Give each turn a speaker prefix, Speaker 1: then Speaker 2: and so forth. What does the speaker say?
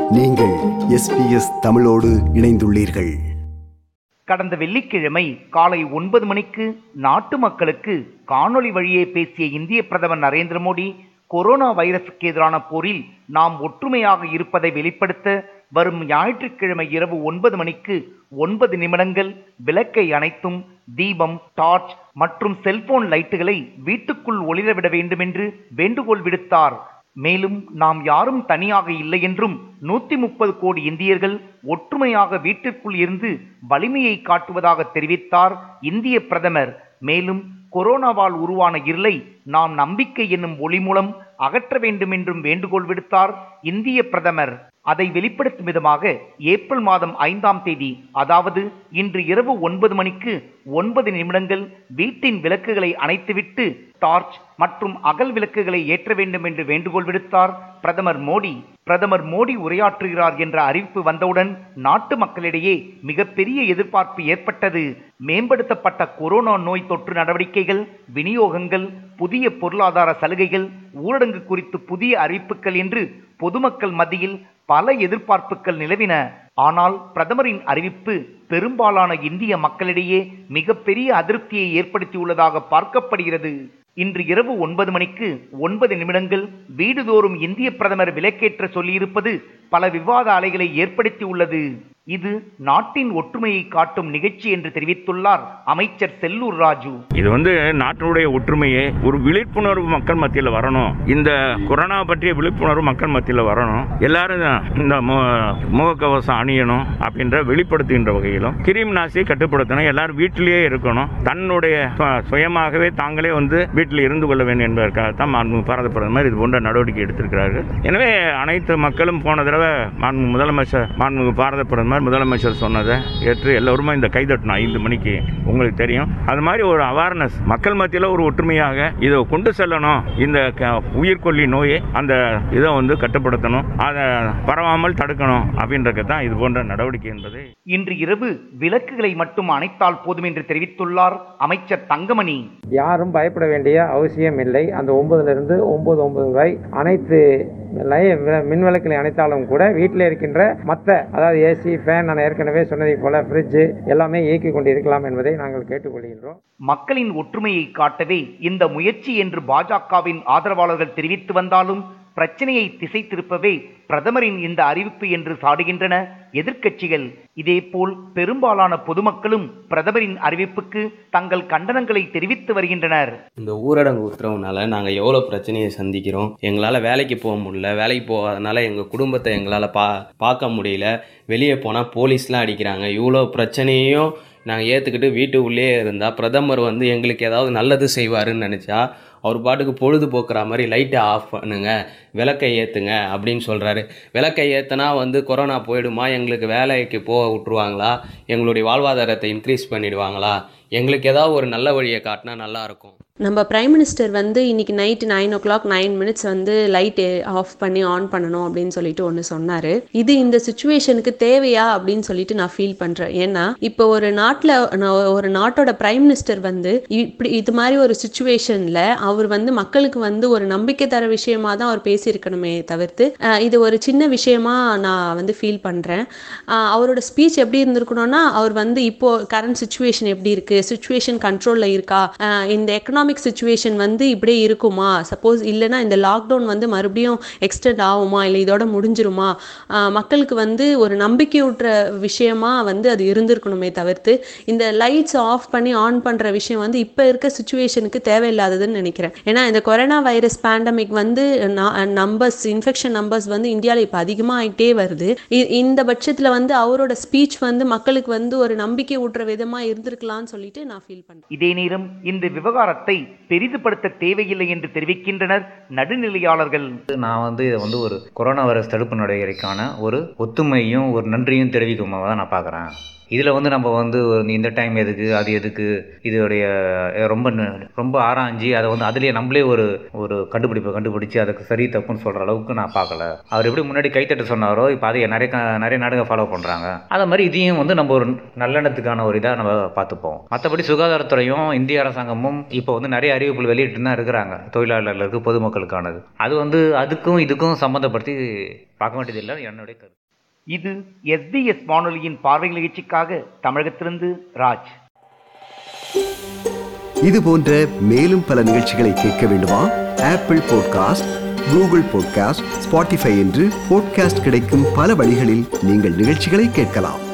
Speaker 1: நீங்கள் எஸ்பிஎஸ் தமிழோடு இணைந்துள்ளீர்கள்
Speaker 2: கடந்த வெள்ளிக்கிழமை காலை ஒன்பது மணிக்கு நாட்டு மக்களுக்கு காணொளி வழியே பேசிய இந்திய பிரதமர் நரேந்திர மோடி கொரோனா வைரசுக்கு எதிரான போரில் நாம் ஒற்றுமையாக இருப்பதை வெளிப்படுத்த வரும் ஞாயிற்றுக்கிழமை இரவு ஒன்பது மணிக்கு ஒன்பது நிமிடங்கள் விளக்கை அணைத்தும் தீபம் டார்ச் மற்றும் செல்போன் லைட்டுகளை வீட்டுக்குள் ஒளிரவிட வேண்டுமென்று வேண்டுகோள் விடுத்தார் மேலும் நாம் யாரும் தனியாக இல்லை என்றும் நூத்தி முப்பது கோடி இந்தியர்கள் ஒற்றுமையாக வீட்டிற்குள் இருந்து வலிமையை காட்டுவதாக தெரிவித்தார் இந்திய பிரதமர் மேலும் கொரோனாவால் உருவான இருளை நாம் நம்பிக்கை என்னும் ஒளி மூலம் அகற்ற வேண்டும் என்றும் வேண்டுகோள் விடுத்தார் இந்திய பிரதமர் அதை வெளிப்படுத்தும் விதமாக ஏப்ரல் மாதம் ஐந்தாம் தேதி அதாவது இன்று இரவு ஒன்பது மணிக்கு ஒன்பது நிமிடங்கள் வீட்டின் விளக்குகளை அணைத்துவிட்டு டார்ச் மற்றும் அகல் விளக்குகளை ஏற்ற வேண்டும் என்று வேண்டுகோள் விடுத்தார் பிரதமர் மோடி பிரதமர் மோடி உரையாற்றுகிறார் என்ற அறிவிப்பு வந்தவுடன் நாட்டு மக்களிடையே மிகப்பெரிய எதிர்பார்ப்பு ஏற்பட்டது மேம்படுத்தப்பட்ட கொரோனா நோய் தொற்று நடவடிக்கைகள் விநியோகங்கள் புதிய பொருளாதார சலுகைகள் ஊரடங்கு குறித்து புதிய அறிவிப்புகள் என்று பொதுமக்கள் மத்தியில் பல எதிர்பார்ப்புகள் நிலவின ஆனால் பிரதமரின் அறிவிப்பு பெரும்பாலான இந்திய மக்களிடையே மிகப்பெரிய அதிருப்தியை ஏற்படுத்தியுள்ளதாக பார்க்கப்படுகிறது இன்று இரவு ஒன்பது மணிக்கு ஒன்பது நிமிடங்கள் வீடுதோறும் இந்திய பிரதமர் விலக்கேற்ற சொல்லியிருப்பது பல விவாத அலைகளை ஏற்படுத்தியுள்ளது இது நாட்டின் ஒற்றுமையை காட்டும் நிகழ்ச்சி என்று தெரிவித்துள்ளார் அமைச்சர் செல்லூர் ராஜு
Speaker 3: இது வந்து நாட்டினுடைய ஒற்றுமையே ஒரு விழிப்புணர்வு மக்கள் மத்தியில் வரணும் இந்த கொரோனா பற்றிய விழிப்புணர்வு மக்கள் மத்தியில் வரணும் எல்லாரும் இந்த மு- முகக்கவசம் அணியணும் அப்படின்ற வெளிப்படுத்துகின்ற வகையிலும் கிருமி நாசியை கட்டுப்படுத்தணும் எல்லாரும் வீட்டிலேயே இருக்கணும் தன்னுடைய சு- சுயமாகவே தாங்களே வந்து வீட்டில் இருந்து கொள்ள வேண்டும் என்பதற்காகத்தான் மாண்பு பாரத பிரதமர் இது போன்ற நடவடிக்கை எடுத்திருக்கிறார்கள் எனவே அனைத்து மக்களும் போன தடவை மாண்பு முதலமைச்சர் மாண்பு பாரத பிரதமர் முதலமைச்சர் சொன்னதை ஏற்று எல்லோருமே இந்த கைதட்டணும் ஐந்து மணிக்கு உங்களுக்கு தெரியும் அது மாதிரி ஒரு அவேர்னஸ் மக்கள் மத்தியில் ஒரு ஒற்றுமையாக இதை கொண்டு செல்லணும் இந்த க- உயிர்கொல்லி நோயை அந்த இதை வந்து கட்டுப்படுத்தணும் அதை பரவாமல் தடுக்கணும் அப்படின்றதுக்கு தான் இது போன்ற நடவடிக்கை என்பது
Speaker 2: இன்று இரவு விளக்குகளை மட்டும் அணைத்தால் போதும் என்று தெரிவித்துள்ளார் அமைச்சர் தங்கமணி
Speaker 4: யாரும் பயப்பட வேண்டிய அவசியம் இல்லை அந்த ஒன்பதுலேருந்து ஒம்பது ஒன்பது வரை அனைத்து லை- வி- மின் விளக்குகளை அணைத்தாலும் கூட வீட்டில் இருக்கின்ற மற்ற அதாவது ஏசி ஃபேன் நான் ஏற்கனவே சொன்னதைப் போல ஃப்ரிட்ஜு எல்லாமே இயக்கிக் கொண்டு இருக்கலாம் என்பதை நாங்கள் கேட்டுக்கொள்கின்றோம்
Speaker 2: மக்களின் ஒற்றுமையை காட்டவே இந்த முயற்சி என்று பாஜகவின் ஆதரவாளர்கள் தெரிவித்து வந்தாலும் பிரச்சனையை திசை திருப்பவே பிரதமரின் இந்த அறிவிப்பு என்று சாடுகின்றன எதிர்க்கட்சிகள் இதேபோல் பெரும்பாலான பொதுமக்களும் பிரதமரின் அறிவிப்புக்கு தங்கள் கண்டனங்களை தெரிவித்து வருகின்றனர்
Speaker 5: இந்த ஊரடங்கு உத்தரவுனால நாங்கள் எவ்வளோ பிரச்சனையை சந்திக்கிறோம் எங்களால் வேலைக்கு போக முடியல வேலைக்கு போகாதனால எங்கள் குடும்பத்தை எங்களால் பா பார்க்க முடியல வெளியே போனால் போலீஸ்லாம் அடிக்கிறாங்க இவ்வளோ பிரச்சனையையும் நாங்கள் ஏற்றுக்கிட்டு வீட்டுக்குள்ளேயே இருந்தால் பிரதமர் வந்து எங்களுக்கு ஏதாவது நல்லது செய்வாருன்னு நினச்சா அவர் பாட்டுக்கு பொழுது போக்குற மாதிரி லைட்டை ஆஃப் பண்ணுங்க விளக்கை ஏற்றுங்க அப்படின்னு சொல்கிறாரு விளக்கை ஏற்றுனா வந்து கொரோனா போயிடுமா எங்களுக்கு வேலைக்கு போக விட்ருவாங்களா எங்களுடைய வாழ்வாதாரத்தை இன்க்ரீஸ் பண்ணிடுவாங்களா எங்களுக்கு ஏதாவது ஒரு நல்ல வழியை காட்டினா நல்லாயிருக்கும்
Speaker 6: நம்ம பிரைம் மினிஸ்டர் வந்து இன்னைக்கு night nine o'clock nine minutes வந்து லைட் ஆஃப் பண்ணி ஆன் பண்ணணும் அப்படின்னு சொல்லிட்டு ஒன்று சொன்னார் இது இந்த சுச்சுவேஷனுக்கு தேவையா அப்படின்னு சொல்லிட்டு நான் ஃபீல் பண்ணுறேன் ஏன்னா இப்போ ஒரு நாட்டில் ஒரு நாட்டோட பிரைம் மினிஸ்டர் வந்து இப்படி இது மாதிரி ஒரு சுச்சுவேஷனில் அவர் வந்து மக்களுக்கு வந்து ஒரு நம்பிக்கை தர விஷயமா தான் அவர் பேசியிருக்கணுமே தவிர்த்து அஹ், இது ஒரு சின்ன விஷயமா நான் வந்து ஃபீல் பண்ணுறேன் அவரோட ஸ்பீச் எப்படி இருந்திருக்கணும்னா அவர் வந்து இப்போ கரண்ட் சுச்சுவேஷன் எப்படி இருக்கு சுச்சுவேஷன் கண்ட்ரோலில் இருக்கா அஹ் இந்த எக்கனாமிக் சுச்சுவேஷன் வந்து இப்படியே இருக்குமா சப்போஸ் இல்லைன்னா இந்த லாக்டவுன் வந்து மறுபடியும் எக்ஸ்டெண்ட் ஆகுமா இல்லை இதோட முடிஞ்சிருமா அஹ் மக்களுக்கு வந்து ஒரு நம்பிக்கையூட்டுற விஷயமா வந்து அது இருந்திருக்கணுமே தவிர்த்து இந்த லைட்ஸ் ஆஃப் பண்ணி ஆன் பண்ணுற விஷயம் வந்து இப்போ இருக்க சுச்சுவேஷனுக்கு தேவையில்லாததுன்னு நினைக்கிறேன் ஏன்னா இந்த கொரோனா வைரஸ் பேண்டமிக் வந்து நம்பர்ஸ் இன்ஃபெக்ஷன் நம்பர்ஸ் வந்து இந்தியாவில் இப்போ அதிகமாக ஆகிட்டே வருது இ- இந்த பட்சத்தில் வந்து அவரோட ஸ்பீச் வந்து மக்களுக்கு வந்து ஒரு நம்பிக்கை ஊட்டுற விதமாக இருந்திருக்கலாம்னு சொல்லிட்டு நான் ஃபீல் பண்ணுறேன்
Speaker 2: இதே நேரம் இந்த விவகாரத்தை பெரிதுபடுத்த தேவையில்லை என்று தெரிவிக்கின்றனர் நடுநிலையாளர்கள்
Speaker 7: நான் வந்து இதை வந்து ஒரு கொரோனா வைரஸ் தடுப்பு நடவடிக்கைக்கான ஒரு ஒத்துமையும் ஒரு நன்றியும் தெரிவிக்குமாக தான் நான் பார்க்குறேன் இதில் வந்து நம்ம வந்து ஒரு இந்த டைம் எதுக்கு அது எதுக்கு இதோடைய அஹ், ரொம்ப ந- ரொம்ப ஆராய்ஞ்சி அதை வந்து அதுலேயே நம்மளே ஒரு ஒரு கண்டுபிடிப்பை கண்டுபிடிச்சி அதுக்கு சரி தப்புன்னு சொல்கிற அளவுக்கு நான் பார்க்கல அவர் எப்படி முன்னாடி கைத்தட்ட சொன்னாரோ இப்போ அதை நிறைய க- நிறைய நாடுகள் ஃபாலோ பண்ணுறாங்க அதை மாதிரி இதையும் வந்து நம்ம ஒரு நல்லெண்ணத்துக்கான ஒரு இதாக நம்ம பார்த்துப்போம் மற்றபடி சுகாதாரத்துறையும் இந்திய அரசாங்கமும் இப்போ வந்து நிறைய அறிவிப்புகள் வெளியிட்டு தான் இருக்கிறாங்க தொழிலாளர்களுக்கு பொதுமக்களுக்கானது அது வந்து அதுக்கும் இதுக்கும் சம்மந்தப்படுத்தி பார்க்க வேண்டியது இல்லை என்னுடைய கருத்து
Speaker 2: இது எஸ்பிஎஸ் வானொலியின் பார்வை நிகழ்ச்சிக்காக தமிழகத்திலிருந்து ராஜ்
Speaker 1: இது போன்ற மேலும் பல நிகழ்ச்சிகளை கேட்க வேண்டுமா Apple podcast Google podcast Spotify என்று பாட்காஸ்ட் கிடைக்கும் பல வழிகளில் நீங்கள் நிகழ்ச்சிகளை கேட்கலாம்